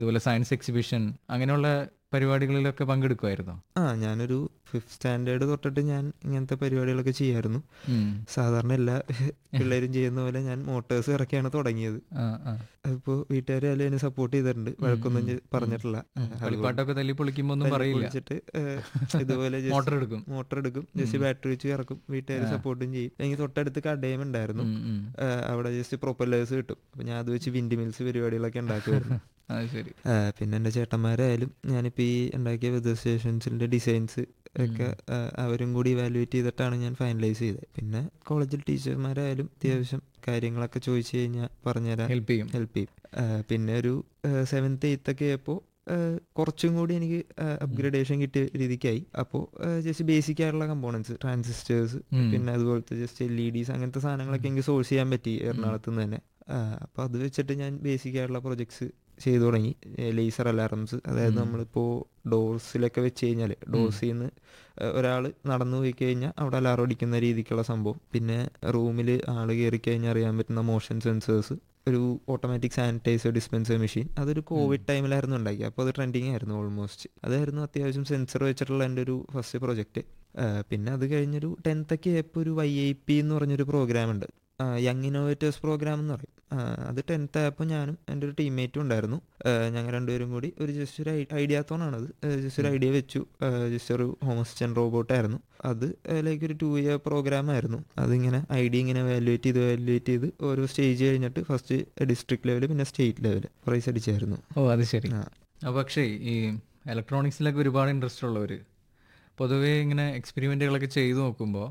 ഇതുപോലെ science exhibition അങ്ങനെയുള്ള പരിപാടികളിലൊക്കെ പങ്കെടുക്കുമായിരുന്നോ ആ ഞാനൊരു ഫിഫ്ത് സ്റ്റാൻഡേർഡ് തൊട്ടിട്ട് ഞാൻ ഇങ്ങനത്തെ പരിപാടികളൊക്കെ ചെയ്യായിരുന്നു ഉം. സാധാരണ എല്ലാ പിള്ളേരും ചെയ്യുന്ന പോലെ ഞാൻ മോട്ടേഴ്സ് ഇറക്കിയാണ് തുടങ്ങിയത് ആ, ആ. അതിപ്പോ വീട്ടുകാരും എന്നെ സപ്പോർട്ട് ചെയ്തിട്ടുണ്ട് വഴക്കൊന്നും ചെ- പറഞ്ഞിട്ടില്ല കളിപ്പാട്ടൊക്കെ തല്ലി പൊളിക്കുമ്പോ ഒന്നും പറയില്ല പൊളിച്ചിട്ട് ഏഹ്, ഇതുപോലെ just മോട്ടർ എടുക്കും മോട്ടർ എടുക്കും ജസ്റ്റ് ബാറ്ററി വെച്ച് ഇറക്കും വീട്ടുകാർ സപ്പോർട്ടും ചെയ്യും എനിക്ക് തൊട്ടടുത്ത് കടയും ഉണ്ടായിരുന്നു ഉം, ഉം. ഏഹ്, അവിടെ ജസ്റ്റ് പ്രൊപ്പല്ലേഴ്സ് കിട്ടും അപ്പൊ ഞാൻ അത് വെച്ച് വിൻഡ് മിൽസ് പരിപാടികളൊക്കെ ഉണ്ടാക്കുമായിരുന്നു അത് ശരി ഏഹ്, പിന്നെ എൻ്റെ ചേട്ടന്മാരായാലും ഞാനിപ്പോൾ ഈ ഉണ്ടാക്കിയ വെതർ സ്റ്റേഷൻസിൻ്റെ ഡിസൈൻസ് ഒക്കെ ഏഹ്, അവരും കൂടി ഇവാലുവേറ്റ് ചെയ്തിട്ടാണ് ഞാൻ ഫൈനലൈസ് ചെയ്തത് പിന്നെ കോളേജിൽ ടീച്ചർമാരായാലും അത്യാവശ്യം കാര്യങ്ങളൊക്കെ ചോദിച്ചു കഴിഞ്ഞാൽ പറഞ്ഞുതരാൻ ഹെൽപ്പ് ചെയ്യും ഹെൽപ്പ് ചെയ്യും ഏഹ്, പിന്നെ ഒരു സെവൻത്ത് എയ്ത്ത് ഒക്കെ ആയപ്പോൾ കുറച്ചും കൂടി എനിക്ക് അപ്ഗ്രഡേഷൻ കിട്ടിയ രീതിക്കായി അപ്പോൾ ജസ്റ്റ് ബേസിക് ആയിട്ടുള്ള കമ്പോണൻസ് ട്രാൻസിസ്റ്റേഴ്സ് ഉം. പിന്നെ അതുപോലത്തെ ജസ്റ്റ് എൽ ഇ ഡിസ് അങ്ങനത്തെ സാധനങ്ങളൊക്കെ എനിക്ക് സോഴ്സ് ചെയ്യാൻ പറ്റി എറണാകുളത്ത് നിന്ന് തന്നെ അപ്പോൾ അത് വെച്ചിട്ട് ഞാൻ ബേസിക് ആയിട്ടുള്ള പ്രൊജക്ട്സ് ചെയ്തു തുടങ്ങി ലേസർ അലാറംസ് അതായത് നമ്മളിപ്പോൾ ഡോർസിലൊക്കെ വെച്ച് കഴിഞ്ഞാൽ ഡോർസിൽ നിന്ന് ഒരാൾ നടന്നു പോയി കഴിഞ്ഞാൽ അവിടെ അലാറം അടിക്കുന്ന രീതിക്കുള്ള സംഭവം പിന്നെ റൂമിൽ ആൾ കയറി കഴിഞ്ഞാൽ അറിയാൻ പറ്റുന്ന മോഷൻ സെൻസേഴ്സ് ഒരു ഓട്ടോമാറ്റിക് സാനിറ്റൈസർ ഡിസ്പെൻസർ മെഷീൻ അതൊരു കോവിഡ് ടൈമിലായിരുന്നു ഉണ്ടാക്കി അപ്പോൾ അത് ട്രെൻഡിങ് ആയിരുന്നു ഓൾമോസ്റ്റ് അതായിരുന്നു അത്യാവശ്യം സെൻസർ വെച്ചിട്ടുള്ള എൻ്റെ ഒരു ഫസ്റ്റ് പ്രൊജക്റ്റ് പിന്നെ അത് കഴിഞ്ഞൊരു ടെൻത്തൊക്കെ ആയപ്പോൾ ഒരു വൈ ഐ പി എന്ന് പറഞ്ഞൊരു പ്രോഗ്രാം ഉണ്ട് യങ് ഇന്നോവേറ്റേഴ്സ് പ്രോഗ്രാം എന്ന് പറയും ആ, അത് ടെൻത്ത് ആയപ്പോൾ ഞാനും എൻ്റെ ഒരു ടീംമേറ്റും ഉണ്ടായിരുന്നു ഞങ്ങൾ രണ്ടുപേരും കൂടി ഒരു ജസ്റ്റ് ഒരു ഐഡിയാത്തോണാണത് ജസ്റ്റ് ഒരു ഐഡിയ വെച്ചു ജസ്റ്റ് ഒരു ഹോമസ്റ്റൻ റോബോട്ടായിരുന്നു അത് ലൈക്ക് ഒരു ടു ഇയർ പ്രോഗ്രാം ആയിരുന്നു അതിങ്ങനെ ഐഡിയ ഇങ്ങനെ വാലുവേറ്റ് ചെയ്ത് വാലുവേറ്റ് ചെയ്ത് ഓരോ സ്റ്റേജ് കഴിഞ്ഞിട്ട് ഫസ്റ്റ് ഡിസ്ട്രിക്ട് ലെവൽ പിന്നെ സ്റ്റേറ്റ് ലെവൽ പ്രൈസ് അടിച്ചായിരുന്നു ഓ അത് ശരി ആ. അപ്പോൾ പക്ഷേ ഈ ഇലക്ട്രോണിക്സിലൊക്കെ ഒരുപാട് ഇൻട്രസ്റ്റ് ഉള്ളവർ പൊതുവേ ഇങ്ങനെ എക്സ്പെരിമെൻറ്റുകളൊക്കെ ചെയ്തു നോക്കുമ്പോൾ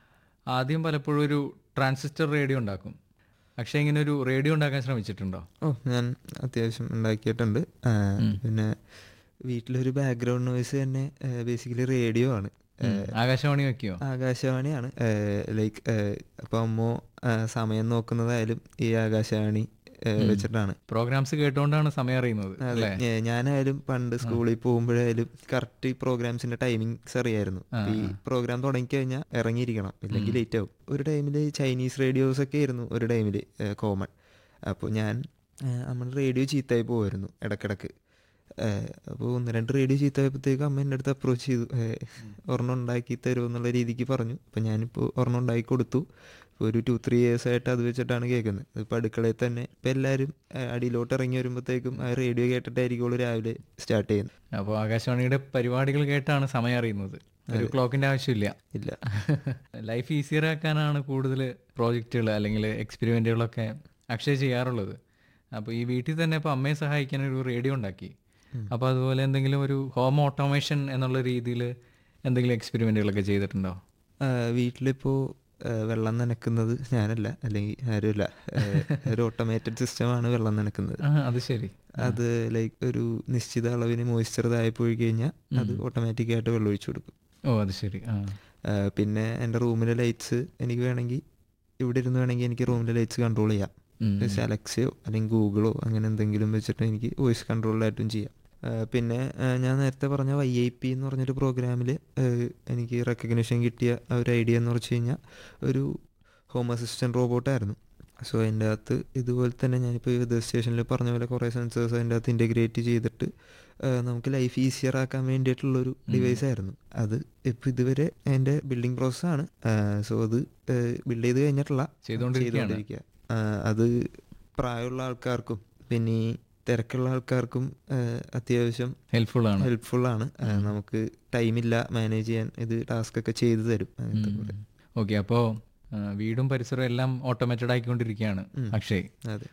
ആദ്യം പലപ്പോഴും ഒരു ട്രാൻസിസ്റ്റർ റേഡിയോ ഉണ്ടാക്കും പക്ഷേ ഇങ്ങനെ ഒരു റേഡിയോ ഉണ്ടാക്കാൻ ശ്രമിച്ചിട്ടുണ്ടോ ഓ ഞാൻ അത്യാവശ്യം ഉണ്ടാക്കിയിട്ടുണ്ട് ആ, പിന്നെ വീട്ടിലൊരു ബാക്ക്ഗ്രൗണ്ട് നോയ്സ് തന്നെ ബേസിക്കലി റേഡിയോ ആണ് ഉം. ആകാശവാണി വെക്കുകയോ ആകാശവാണിയാണ് ലൈക്ക് അപ്പോൾ അമ്മോ ആ, സമയം നോക്കുന്നതായാലും ഈ ആകാശവാണി ആ, വെച്ചിട്ടാണ് പ്രോഗ്രാംസ് കേട്ടുകൊണ്ടാണ് സമയം അറിയുന്നത് അതെ അല്ലേ ഏ, ഞാനായാലും പണ്ട് സ്കൂളിൽ പോകുമ്പോഴായാലും കറക്റ്റ് ഈ പ്രോഗ്രാംസിന്റെ ടൈമിങ്സ് അറിയായിരുന്നു ഈ പ്രോഗ്രാം തുടങ്ങിക്കഴിഞ്ഞാൽ ഇറങ്ങിയിരിക്കണം ഇല്ലെങ്കിൽ ലേറ്റ് ആവും ഒരു ടൈമിൽ ചൈനീസ് റേഡിയോസ് ഒക്കെ ആയിരുന്നു ഒരു ടൈമിൽ കോമൺ അപ്പോൾ ഞാൻ നമ്മൾ റേഡിയോ ചീത്തയായി പോകുമായിരുന്നു ഇടക്കിടക്ക് അപ്പോൾ ഒന്ന് രണ്ട് റേഡിയോ ചീത്തയായപ്പോഴത്തേക്ക് അമ്മ എൻ്റെ അടുത്ത് അപ്രോച്ച് ചെയ്തു ഏ, ഒരെണ്ണം ഉണ്ടാക്കി തരുമോ എന്നുള്ള രീതിക്ക് പറഞ്ഞു അപ്പോൾ ഞാനിപ്പോൾ ഒരെണ്ണം ഉണ്ടാക്കി കൊടുത്തു ഇപ്പോൾ ഒരു ടു ത്രീ ഇയേഴ്സ് ആയിട്ട് അത് വെച്ചിട്ടാണ് കേൾക്കുന്നത് ഇപ്പോൾ അടുക്കളയിൽ തന്നെ ഇപ്പം എല്ലാവരും ആ, അടിയിലോട്ട് ഇറങ്ങി വരുമ്പോഴത്തേക്കും ആ റേഡിയോ കേട്ടിട്ടായിരിക്കും രാവിലെ സ്റ്റാർട്ട് ചെയ്യുന്നത് അപ്പോൾ ആകാശവാണിയുടെ പരിപാടികൾ കേട്ടാണ് സമയം അറിയുന്നത് ഒരു ക്ലോക്കിന്റെ ആവശ്യമില്ല ഇല്ല ലൈഫ് ഈസിയർ ആക്കാനാണ് കൂടുതൽ പ്രോജക്റ്റുകൾ അല്ലെങ്കിൽ എക്സ്പെരിമെൻറ്റുകളൊക്കെ അക്ഷയ ചെയ്യാറുള്ളത് അപ്പോൾ ഈ വീട്ടിൽ തന്നെ ഇപ്പോൾ അമ്മയെ സഹായിക്കാൻ ഒരു റേഡിയോ ഉണ്ടാക്കി അപ്പോൾ അതുപോലെ എന്തെങ്കിലും ഒരു ഹോം ഓട്ടോമേഷൻ എന്നുള്ള രീതിയിൽ എന്തെങ്കിലും എക്സ്പെരിമെൻറ്റുകളൊക്കെ ചെയ്തിട്ടുണ്ടോ ആ, വീട്ടിലിപ്പോൾ ആ, വെള്ളം നനക്കുന്നത് ഞാനല്ല അല്ലെങ്കിൽ ആരുമില്ല ആ, ഒരു ഓട്ടോമേറ്റഡ് സിസ്റ്റമാണ് വെള്ളം നനക്കുന്നത് ആ അത് ശരി അത് ലൈക്ക് ഒരു നിശ്ചിത അളവിന് മോയ്സ്ചർ താഴെ പോയി കഴിഞ്ഞാൽ അത് ഓട്ടോമാറ്റിക്കായിട്ട് വെള്ളം ഒഴിച്ചു കൊടുക്കും ഓ അത് ശരി ആ ആ, പിന്നെ എൻ്റെ റൂമിലെ ലൈറ്റ്സ് എനിക്ക് വേണമെങ്കിൽ ഇവിടെ ഇരുന്ന് വേണമെങ്കിൽ എനിക്ക് റൂമിലെ ലൈറ്റ്സ് കൺട്രോൾ ചെയ്യാം ഉം. ജസ്റ്റ് അലക്സയോ അല്ലെങ്കിൽ ഗൂഗിളോ അങ്ങനെ എന്തെങ്കിലും വെച്ചിട്ട് എനിക്ക് വോയിസ് കൺട്രോളിലായിട്ടും ചെയ്യാം ആ, പിന്നെ ആ, ഞാൻ നേരത്തെ പറഞ്ഞ വൈ ഐ പി എന്ന് പറഞ്ഞൊരു പ്രോഗ്രാമിൽ എനിക്ക് റെക്കഗ്നിഷൻ കിട്ടിയ ആ ഒരു ഐഡിയ എന്ന് വെച്ച് കഴിഞ്ഞാൽ ഒരു ഹോം അസിസ്റ്റൻറ്റ് റോബോട്ടായിരുന്നു സോ അതിൻ്റെ അകത്ത് ഇതുപോലെ തന്നെ ഞാനിപ്പോൾ വെതർ സ്റ്റേഷനിൽ പറഞ്ഞ പോലെ കുറേ സെൻസേഴ്സ് അതിൻ്റെ അകത്ത് ഇൻറ്റഗ്രേറ്റ് ചെയ്തിട്ട് ആ, നമുക്ക് ലൈഫ് ഈസിയർ ആക്കാൻ വേണ്ടിയിട്ടുള്ളൊരു ഡിവൈസ് ആയിരുന്നു അത് ഇപ്പോൾ ഇതുവരെ എൻ്റെ ബിൽഡിംഗ് പ്രോസസ്സാണ് സോ അത് ബിൽഡ് ചെയ്ത് കഴിഞ്ഞിട്ടുള്ള ചെയ്തുകൊണ്ടിരിക്കുകയാണ്. ചെയ്തുകൊണ്ടിരിക്കുക ആ, അത് പ്രായമുള്ള ആൾക്കാർക്കും പിന്നെ ഈ തിരക്കുള്ള ആൾക്കാർക്കും ആ, അത്യാവശ്യം ഹെൽപ്ഫുൾ ആണ് ഹെൽപ്ഫുൾ ആണ് ആ, നമുക്ക് ടൈമില്ല മാനേജ് ചെയ്യാൻ ഇത് ടാസ്ക് ഒക്കെ ചെയ്തു തരും അങ്ങനത്തെ പോലെ ഓക്കെ അപ്പോൾ വീടും പരിസരവും എല്ലാം ഓട്ടോമേറ്റഡ് ആയിക്കൊണ്ടിരിക്കുകയാണ് അക്ഷയ് അതെ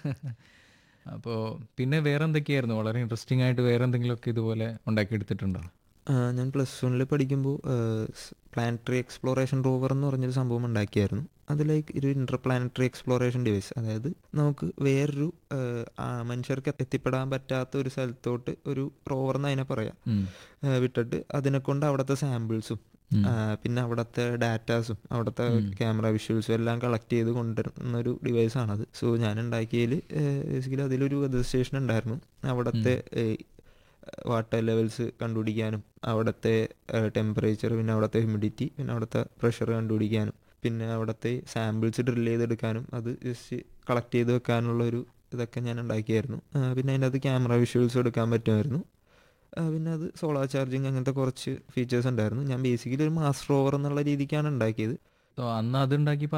അപ്പോൾ പിന്നെ വേറെ എന്തൊക്കെയായിരുന്നു വളരെ ഇൻട്രസ്റ്റിംഗ് ആയിട്ട് വേറെ എന്തെങ്കിലുമൊക്കെ ഇതുപോലെ ഉണ്ടാക്കിയെടുത്തിട്ടുണ്ടോ ആ, ഞാൻ പ്ലസ് വണ്ണിൽ പഠിക്കുമ്പോൾ പ്ലാനറ്ററി എക്സ്പ്ലോറേഷൻ റോവർ എന്ന് പറഞ്ഞൊരു സംഭവം ഉണ്ടാക്കിയായിരുന്നു അത് ലൈക്ക് ഒരു ഇന്റർ പ്ലാനറ്ററി എക്സ്പ്ലോറേഷൻ ഡിവൈസ് അതായത് നമുക്ക് വേറൊരു ആ, ആ, മനുഷ്യർക്ക് എത്തിപ്പെടാൻ പറ്റാത്ത ഒരു സ്ഥലത്തോട്ട് ഒരു റോവർ എന്ന് അതിനെ പറയാം ഉം. ആ, വിട്ടിട്ട് അതിനെ കൊണ്ട് അവിടുത്തെ സാമ്പിൾസും പിന്നെ അവിടുത്തെ ഡാറ്റാസും അവിടുത്തെ ക്യാമറ വിഷ്വൽസും എല്ലാം കളക്ട് ചെയ്ത് കൊണ്ടുവരുന്ന ഒരു ഡിവൈസാണത് സോ ഞാൻ ഉണ്ടാക്കിയതിൽ ബേസിക്കലി അതിലൊരു വെതർ സ്റ്റേഷൻ ഉണ്ടായിരുന്നു അവിടുത്തെ വാട്ടർ ലെവൽസ് കണ്ടുപിടിക്കാനും അവിടുത്തെ ടെമ്പറേച്ചർ പിന്നെ അവിടുത്തെ ഹ്യൂമിഡിറ്റി പിന്നെ അവിടുത്തെ പ്രഷർ കണ്ടുപിടിക്കാനും പിന്നെ അവിടുത്തെ സാമ്പിൾസ് ഡ്രിൽ ചെയ്തെടുക്കാനും അത് ജസ്റ്റ് കളക്ട് ചെയ്ത് വെക്കാനുള്ള ഒരു ഇതൊക്കെ ഞാൻ ഉണ്ടാക്കിയായിരുന്നു ആ, പിന്നെ അതിൻ്റെ അകത്ത് ക്യാമറ വിഷ്വൽസ് എടുക്കാൻ പറ്റുമായിരുന്നു ആ, പിന്നെ അത് സോളാർ ചാർജിങ് അങ്ങനത്തെ കുറച്ച് ഫീച്ചേഴ്സ് ഉണ്ടായിരുന്നു ഞാൻ ബേസിക്കലി ഒരു മാസ്റ്റർ ഓവർ എന്നുള്ള രീതിക്കാണ് ഉണ്ടാക്കിയത് സോ അന്ന് അതുണ്ടാക്കിയപ്പോൾ